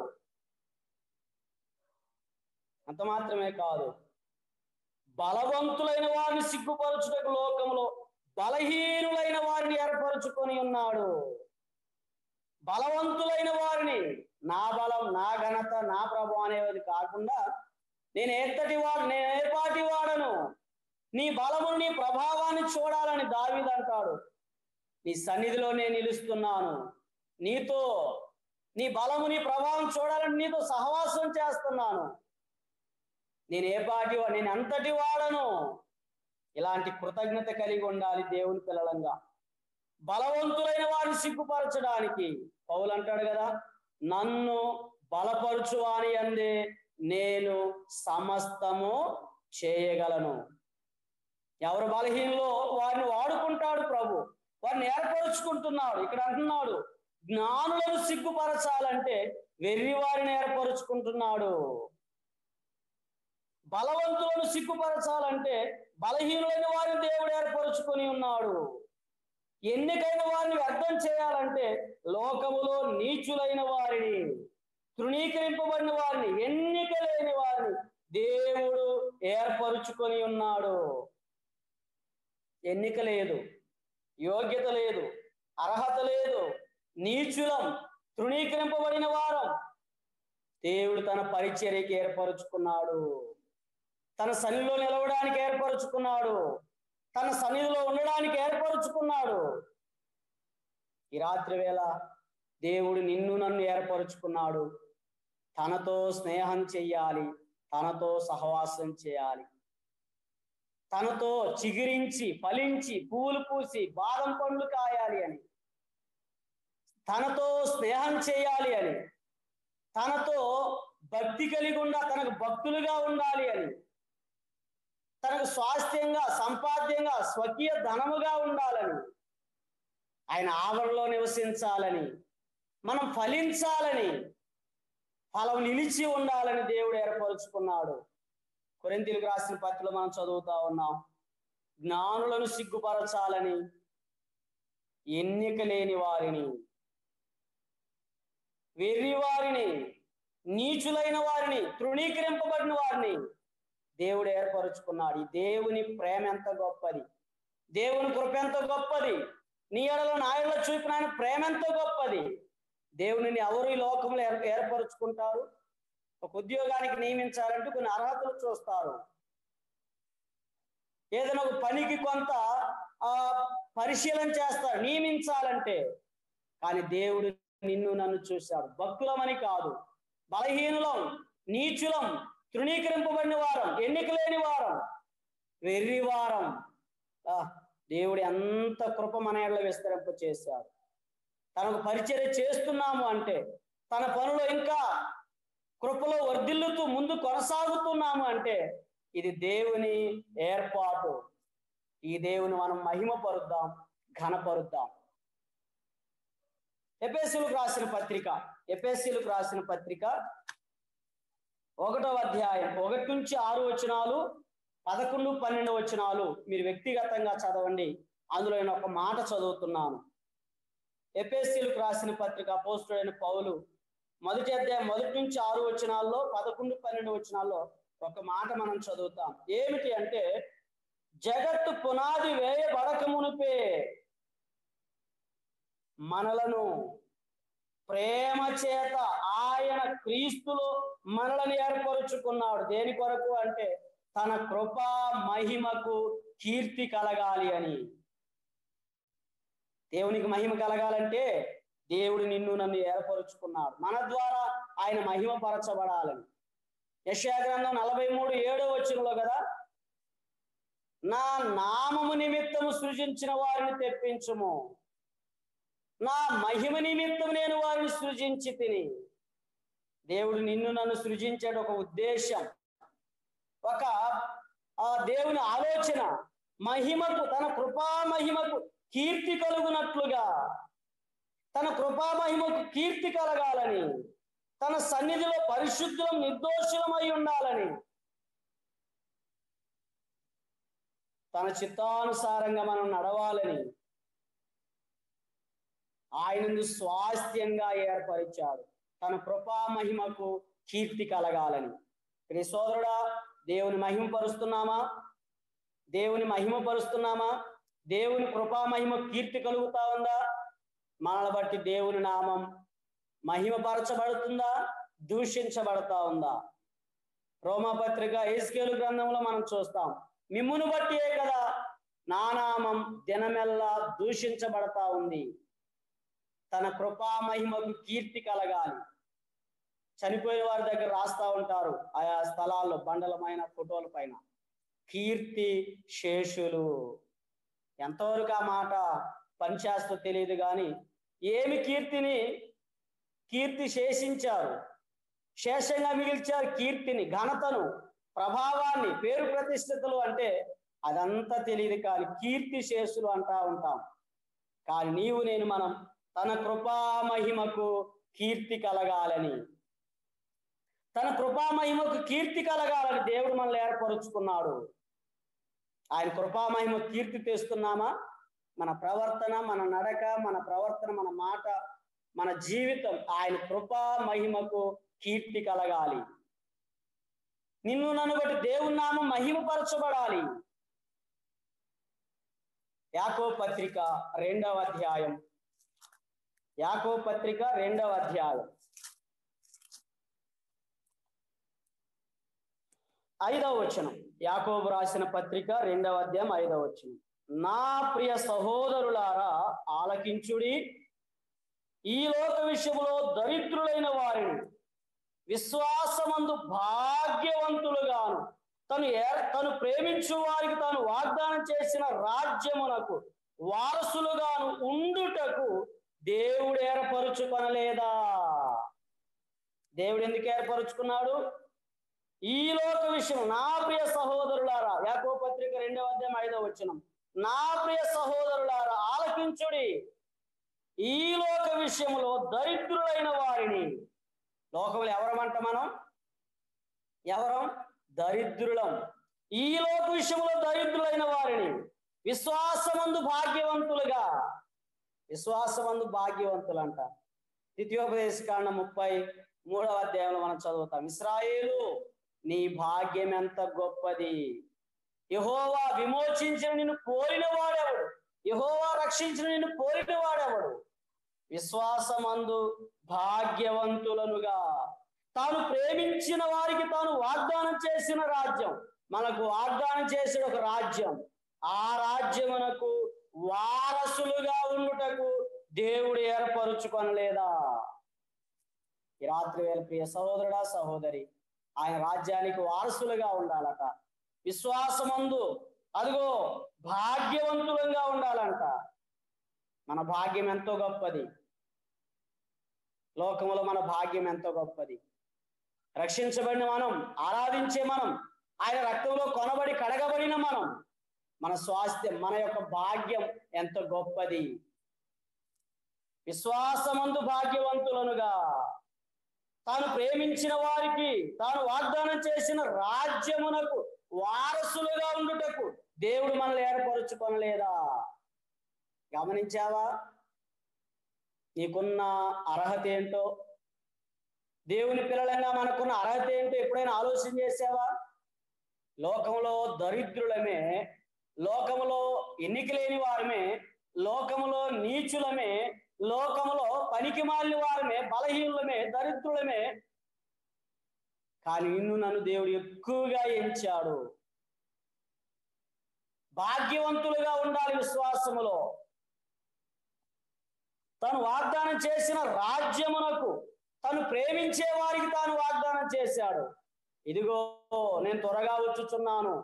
అంత మాత్రమే కాదు బలవంతులైన వారిని సిగ్గుపరచుటకు లోకంలో బలహీనులైన వారిని ఏర్పరచుకొని ఉన్నాడు బలవంతులైన వారిని నా బలం నా ఘనత నా ప్రభు అనేది కాకుండా నేను ఎంతటి వాడు నేను ఏపాటి వాడను నీ బలమును నీ ప్రభావాన్ని చూడాలని దావీదంటాడు నీ సన్నిధిలో నేను నిలుస్తున్నాను నీతో నీ బలము నీ ప్రభావం చూడాలని నీతో సహవాసం చేస్తున్నాను నేను ఏ పాటి వా- నేను ఎంతటి వాడను ఇలాంటి కృతజ్ఞత కలిగి ఉండాలి దేవుని పిల్లలంగా బలవంతులైన వారిని సిగ్గుపరచడానికి పౌలు అంటాడు కదా నన్ను బలపరుచువాని అందే నేను సమస్తము చేయగలను ఎవరు బలహీనలో వారిని వాడుకుంటాడు ప్రభు వారిని ఏర్పరుచుకుంటున్నాడు ఇక్కడ అంటున్నాడు జ్ఞానులను సిగ్గుపరచాలంటే వెర్రి వారిని ఏర్పరుచుకుంటున్నాడు బలవంతులను సిగ్గుపరచాలంటే బలహీనులైన వారిని దేవుడు ఏర్పరుచుకొని ఉన్నాడు ఎన్నికైన వారిని వ్యర్థం చేయాలంటే లోకములో నీచులైన వారిని తృణీకరింపబడిన వారిని ఎన్నిక లేని వారిని దేవుడు ఏర్పరుచుకొని ఉన్నాడు ఎన్నిక లేదు యోగ్యత లేదు అర్హత లేదు నీచులం తృణీకరింపబడిన వారం దేవుడు తన పరిచర్యకి ఏర్పరుచుకున్నాడు తన సన్నిధిలో నిలవడానికి ఏర్పరుచుకున్నాడు తన సన్నిధిలో ఉండడానికి ఏర్పరుచుకున్నాడు ఈ రాత్రి వేళ దేవుడు నిన్ను నన్ను ఏర్పరుచుకున్నాడు తనతో స్నేహం చెయ్యాలి తనతో సహవాసం చేయాలి తనతో చిగురించి ఫలించి పూలు పూసి బాదం పండ్లు కాయాలి అని తనతో స్నేహం చేయాలి అని తనతో భక్తి కలిగి ఉండ తనకు భక్తులుగా ఉండాలి అని తనకు స్వాస్థ్యంగా సంపాద్యంగా స్వకీయ ధనముగా ఉండాలని ఆయన ఆవరణలో నివసించాలని మనం ఫలించాలని ఫలం నిలిచి ఉండాలని దేవుడు ఏర్పరుచుకున్నాడు కొరింతీలకు రాసిన పత్రికలో మనం చదువుతా ఉన్నాం జ్ఞానులను సిగ్గుపరచాలని ఎన్నిక లేని వారిని వెర్రి వారిని నీచులైన వారిని తృణీకరింపబడిన వారిని దేవుడు ఏర్పరుచుకున్నాడు ఈ దేవుని ప్రేమ ఎంత గొప్పది దేవుని కృప ఎంత గొప్పది నీ ఎడలో నా ఎడలో చూపిన ఆయన ప్రేమ ఎంత గొప్పది దేవునిని ఎవరు ఈ లోకంలో ఏర్- ఏర్పరుచుకుంటారు ఒక ఉద్యోగానికి నియమించాలంటే కొన్ని అర్హతలు చూస్తారు ఏదైనా ఒక పనికి కొంత ఆ పరిశీలన చేస్తారు నియమించాలంటే కానీ దేవుడు నిన్ను నన్ను చూశాడు భక్తులమని కాదు బలహీనులం నీచులం తృణీకరింపబడిన వారం ఎన్నిక లేని వారం వెర్రి వారం ఆ, దేవుడు ఎంత కృప మన ఏళ్ళ విస్తరింప చేశాడు తనకు పరిచర్య చేస్తున్నాము అంటే తన పనులు ఇంకా కృపలో వర్ధిల్లుతూ ముందు కొనసాగుతున్నాము అంటే ఇది దేవుని ఏర్పాటు ఈ దేవుని మనం మహిమపరుద్దాం ఘనపరుద్దాం ఎపేసీలకు రాసిన పత్రిక ఎపేసీలకు రాసిన పత్రిక ఒకటో అధ్యాయం ఒకటి నుంచి ఆరు వచనాలు పదకొండు పన్నెండు వచనాలు మీరు వ్యక్తిగతంగా చదవండి అందులో నేను ఒక మాట చదువుతున్నాను ఎపేసీలకు రాసిన పత్రిక పోస్టుడైన పౌలు మొదటి అధ్యాయం మొదటి నుంచి ఆరు వచనాల్లో పదకొండు పన్నెండు వచనాల్లో ఒక మాట మనం చదువుతాం ఏమిటి అంటే జగత్తు పునాది వేయబడక మునిపే మనలను ప్రేమ చేత ఆయన క్రీస్తులో మనలను ఏర్పరుచుకున్నాడు దేని కొరకు అంటే తన కృపా మహిమకు కీర్తి కలగాలి అని దేవునికి మహిమ కలగాలంటే దేవుడు నిన్ను నన్ను ఏర్పరుచుకున్నాడు మన ద్వారా ఆయన మహిమ పరచబడాలని యశా గ్రంథం నలభై మూడు ఏడో వచ్చినలో కదా నా నామము నిమిత్తము సృజించిన వారిని తెప్పించుము నా మహిమ నిమిత్తం నేను వారిని సృజించి తిని దేవుడు నిన్ను నన్ను సృజించాడు ఒక ఉద్దేశం ఒక ఆ దేవుని ఆలోచన మహిమకు తన కృపా మహిమకు కీర్తి కలుగునట్లుగా తన కృపా మహిమకు కీర్తి కలగాలని తన సన్నిధిలో పరిశుద్ధులం నిర్దోషులమై ఉండాలని తన చిత్తానుసారంగా మనం నడవాలని ఆయనందు స్వాస్థ్యంగా ఏర్పరిచాడు తన కృపా మహిమకు కీర్తి కలగాలని ప్రియ సోదరుడా దేవుని మహిమపరుస్తున్నామా దేవుని మహిమపరుస్తున్నామా దేవుని కృపా మహిమ కీర్తి కలుగుతా ఉందా మనల్ని బట్టి దేవుని నామం మహిమపరచబడుతుందా దూషించబడతా ఉందా రోమపత్రిక ఏస్కేలు గ్రంథంలో మనం చూస్తాం మిమ్మును బట్టియే కదా నానామం దినమెల్లా దూషించబడతా ఉంది తన కృపా మహిమకు కీర్తి కలగాలి చనిపోయిన వారి దగ్గర రాస్తా ఉంటారు ఆయా స్థలాల్లో బండలమైన ఫోటోల పైన కీర్తి శేషులు ఎంతవరకు ఆ మాట పనిచేస్తో తెలియదు కానీ ఏమి కీర్తిని కీర్తి శేషించారు శేషంగా మిగిల్చారు కీర్తిని ఘనతను ప్రభావాన్ని పేరు ప్రతిష్టతలు అంటే అదంతా తెలియదు కానీ కీర్తి శేషులు అంటా ఉంటాం కానీ నీవు నేను మనం తన కృపా మహిమకు కీర్తి కలగాలని తన కృపా మహిమకు కీర్తి కలగాలని దేవుడు మనల్ని ఏర్పరుచుకున్నాడు ఆయన కృపా మహిమ కీర్తి తెస్తున్నామా మన ప్రవర్తన మన నడక మన ప్రవర్తన మన మాట మన జీవితం ఆయన కృపా మహిమకు కీర్తి కలగాలి నిన్ను నన్ను బట్టి దేవుని నామం మహిమపరచబడాలి యాకో పత్రిక రెండవ అధ్యాయం యాకో పత్రిక రెండవ అధ్యాయం ఐదవ వచనం యాకోబు రాసిన పత్రిక రెండవ అధ్యాయం ఐదవ వచనం నా ప్రియ సహోదరులారా ఆలకించుడి ఈ లోక విషయంలో దరిద్రులైన వారిని విశ్వాసమందు భాగ్యవంతులుగాను తను ఏర్ తను ప్రేమించు వారికి తాను వాగ్దానం చేసిన రాజ్యమునకు వారసులుగాను ఉండుటకు దేవుడు ఏర్పరుచుకొనలేదా దేవుడు ఎందుకు ఏర్పరుచుకున్నాడు ఈ లోక విషయం నా ప్రియ సహోదరులారా యాకో పత్రిక రెండవ అధ్యాయం ఐదవ వచనం నా ప్రియ సహోదరులారా ఆలకించుడి ఈ లోక విషయంలో దరిద్రులైన వారిని లోకంలో ఎవరమంట మనం ఎవరం దరిద్రులం ఈ లోక విషయంలో దరిద్రులైన వారిని విశ్వాసమందు భాగ్యవంతులుగా విశ్వాసమందు భాగ్యవంతులంట ద్వితీయోపదేశ కాండ ముప్పై మూడవ అధ్యాయంలో మనం చదువుతాం ఇస్రాయేలు నీ భాగ్యం ఎంత గొప్పది యహోవా విమోచించిన నిన్ను కోరిన వాడెవడు యహోవా రక్షించిన నిన్ను కోరిన వాడెవడు విశ్వాసమందు భాగ్యవంతులనుగా తాను ప్రేమించిన వారికి తాను వాగ్దానం చేసిన రాజ్యం మనకు వాగ్దానం చేసిన ఒక రాజ్యం ఆ రాజ్యమునకు వారసులుగా ఉండుటకు దేవుడు ఏర్పరుచుకొనలేదా ఈ రాత్రి వేళ ప్రియ సహోదరుడా సహోదరి ఆయన రాజ్యానికి వారసులుగా ఉండాలట విశ్వాసమందు అదిగో భాగ్యవంతులంగా ఉండాలంట మన భాగ్యం ఎంతో గొప్పది లోకములో మన భాగ్యం ఎంతో గొప్పది రక్షించబడిన మనం ఆరాధించే మనం ఆయన రక్తంలో కొనబడి కడగబడిన మనం మన స్వాస్థ్యం మన యొక్క భాగ్యం ఎంత గొప్పది విశ్వాసమందు భాగ్యవంతులనుగా తాను ప్రేమించిన వారికి తాను వాగ్దానం చేసిన రాజ్యమునకు వారసులుగా ఉండుటకు దేవుడు మనల్ని ఏర్పరుచుకొనలేదా గమనించావా నీకున్న అర్హత ఏంటో దేవుని పిల్లలంగా మనకున్న అర్హత ఏంటో ఎప్పుడైనా ఆలోచన చేసావా లోకంలో దరిద్రులమే లోకములో ఎన్నిక లేని వారమే లోకములో నీచులమే లోకములో పనికి మాలిన వారమే బలహీనులమే దరిద్రులమే కానీ నిన్ను నన్ను దేవుడు ఎక్కువగా ఎంచాడు భాగ్యవంతులుగా ఉండాలి విశ్వాసములో తను వాగ్దానం చేసిన రాజ్యమునకు తను ప్రేమించే వారికి తాను వాగ్దానం చేశాడు ఇదిగో నేను త్వరగా వచ్చుచున్నాను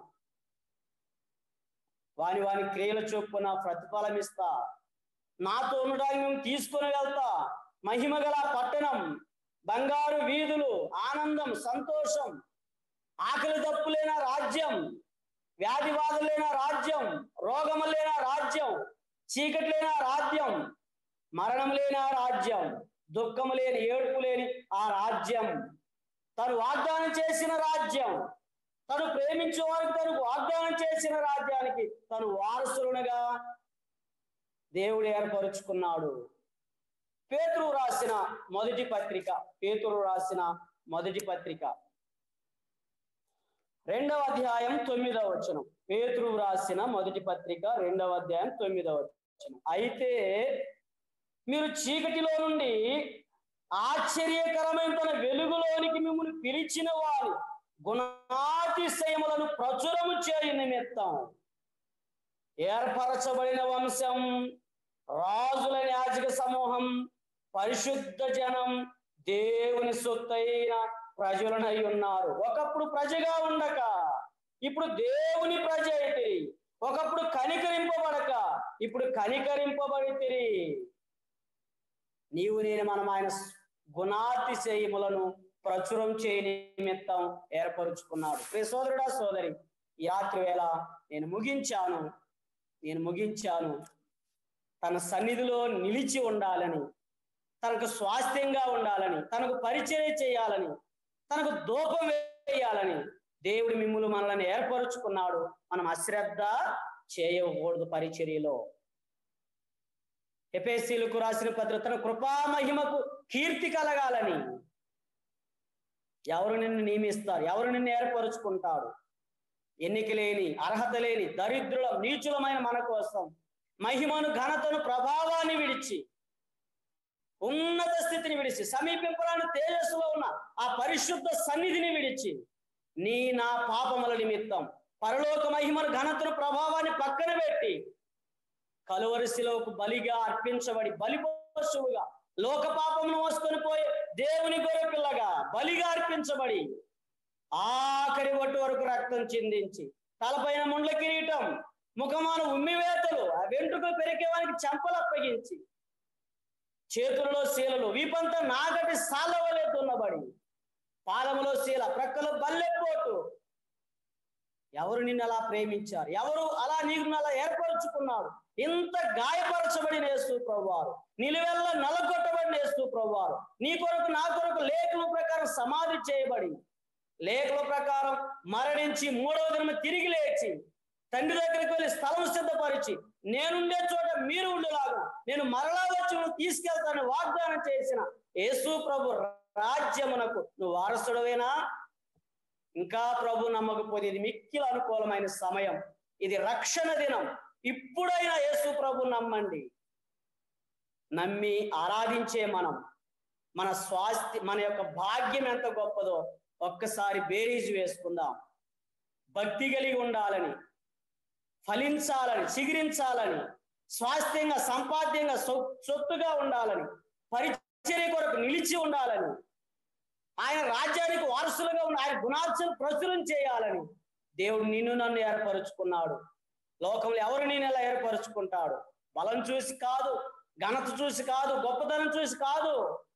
వాని వాని క్రియల చొప్పున ప్రతిఫలం ఇస్తా నాతో ఉండడానికి మేము తీసుకుని వెళ్తా మహిమ గల పట్టణం బంగారు వీధులు ఆనందం సంతోషం ఆకలి తప్పులేన రాజ్యం వ్యాధి బాధలేన రాజ్యం రోగము లేన రాజ్యం చీకటి లేన రాజ్యం మరణం లేని ఆ రాజ్యం దుఃఖము లేని ఏడుపు లేని ఆ రాజ్యం తను వాగ్దానం చేసిన రాజ్యం తను ప్రేమించే వారికి తను వాగ్దానం చేసిన రాజ్యానికి తను వారసులునగా దేవుడు ఏర్పరుచుకున్నాడు పేతురు రాసిన మొదటి పత్రిక పేతురు రాసిన మొదటి పత్రిక రెండవ అధ్యాయం తొమ్మిదవ వచనం పేతురు రాసిన మొదటి పత్రిక రెండవ అధ్యాయం తొమ్మిదవ వచనం అయితే మీరు చీకటిలో నుండి ఆశ్చర్యకరమైన తన వెలుగులోనికి మిమ్మల్ని పిలిచిన వారి గుణాతిశయములను ప్రచురము చేయు నిమిత్తం ఏర్పరచబడిన వంశం రాజుల యాజక సమూహం పరిశుద్ధ జనం దేవుని సొత్తైన ప్రజలనై ఉన్నారు ఒకప్పుడు ప్రజగా ఉండక ఇప్పుడు దేవుని ప్రజ అయితిరి ఒకప్పుడు కనికరింపబడక ఇప్పుడు కనికరింపబడితిరి నీవు నేను మనం ఆయన గుణాతిశయములను ప్రచురం చేయని నిమిత్తం ఏర్పరుచుకున్నాడు ప్రియ సోదరుడా సోదరి ఈ రాత్రి వేళ నేను ముగించాను నేను ముగించాను తన సన్నిధిలో నిలిచి ఉండాలని తనకు స్వాస్థ్యంగా ఉండాలని తనకు పరిచయం చేయాలని తనకు దూపం వేయాలని దేవుడు మిమ్ములు మనల్ని ఏర్పరుచుకున్నాడు మనం అశ్రద్ధ చేయకూడదు పరిచర్యలో ఎపేసీలకు రాసిన పత్రిక తన కృపా మహిమకు కీర్తి కలగాలని ఎవరు నిన్ను నియమిస్తారు ఎవరు నిన్ను ఏర్పరుచుకుంటాడు ఎన్నిక లేని అర్హత లేని దరిద్రుల నీచులమైన మన కోసం మహిమను ఘనతను ప్రభావాన్ని విడిచి ఉన్నత స్థితిని విడిచి సమీపింపరాని తేజస్సులో ఉన్న ఆ పరిశుద్ధ సన్నిధిని విడిచి నీ నా పాపముల నిమిత్తం పరలోక మహిమను ఘనతను ప్రభావాన్ని పక్కన పెట్టి కలువరిశిలోకు బలిగా అర్పించబడి బలి పశువుగా లోక పాపమును మోసుకొని పోయి దేవుని గొర్రె పిల్లగా బలిగా అర్పించబడి ఆఖరి ఒట్టు వరకు రక్తం చిందించి తలపైన ముండ్ల కిరీటం ముఖమాన ఉమ్మివేతలు ఆ వెంట్రుకలు పెరికేవానికి చెంపలు అప్పగించి చేతుల్లో శీలలు వీపంతా నాగటి సాలవలే దున్నబడి పాదములో శీల ప్రక్కలో బల్లెపోటు ఎవరు నిన్ను అలా ప్రేమించారు ఎవరు అలా నీకు అలా ఏర్పరచుకున్నాడు ఇంత గాయపరచబడిన యేసు ప్రభువారు నిలువెల్ల నలగొట్టబడిన యేసు ప్రభువారు నీ కొరకు నా కొరకు లేఖల ప్రకారం సమాధి చేయబడి లేఖల ప్రకారం మరణించి మూడవ దినం తిరిగి లేచి తండ్రి దగ్గరికి వెళ్ళి స్థలం సిద్ధపరిచి నేనుండే చోట మీరు ఉండేలాగా నేను మరలా వచ్చి నువ్వు తీసుకెళ్తానని వాగ్దానం చేసిన యేసు ప్రభు రాజ్యమునకు నువ్వు వారసుడవేనా ఇంకా ప్రభు నమ్మకపోతే ఇది మిక్కిల అనుకూలమైన సమయం ఇది రక్షణ దినం ఇప్పుడైనా యేసు ప్రభు నమ్మండి నమ్మి ఆరాధించే మనం మన స్వాస్థ్య మన యొక్క భాగ్యం ఎంత గొప్పదో ఒక్కసారి బేరీజు వేసుకుందాం భక్తి కలిగి ఉండాలని ఫలించాలని చిగిరించాలని స్వాస్థ్యంగా సంపాద్యంగా సొ- సొత్తుగా ఉండాలని పరిచర్య కొరకు నిలిచి ఉండాలని ఆయన రాజ్యానికి వారసులుగా ఉన్న ఆయన గుణార్థం ప్రచురం చేయాలని దేవుడు నిన్ను నన్ను ఏర్పరుచుకున్నాడు లోకంలో ఎవరు నేను ఎలా ఏర్పరుచుకుంటాడు బలం చూసి కాదు ఘనత చూసి కాదు గొప్పతనం చూసి కాదు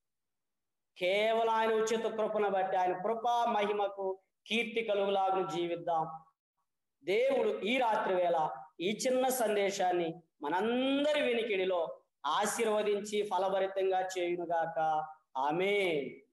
కేవలం ఆయన ఉచిత కృపను బట్టి ఆయన కృప మహిమకు కీర్తి కలుగులాగా జీవిద్దాం దేవుడు ఈ రాత్రి వేళ ఈ చిన్న సందేశాన్ని మనందరి వినికిడిలో ఆశీర్వదించి ఫలభరితంగా చేయునుగాక ఆమె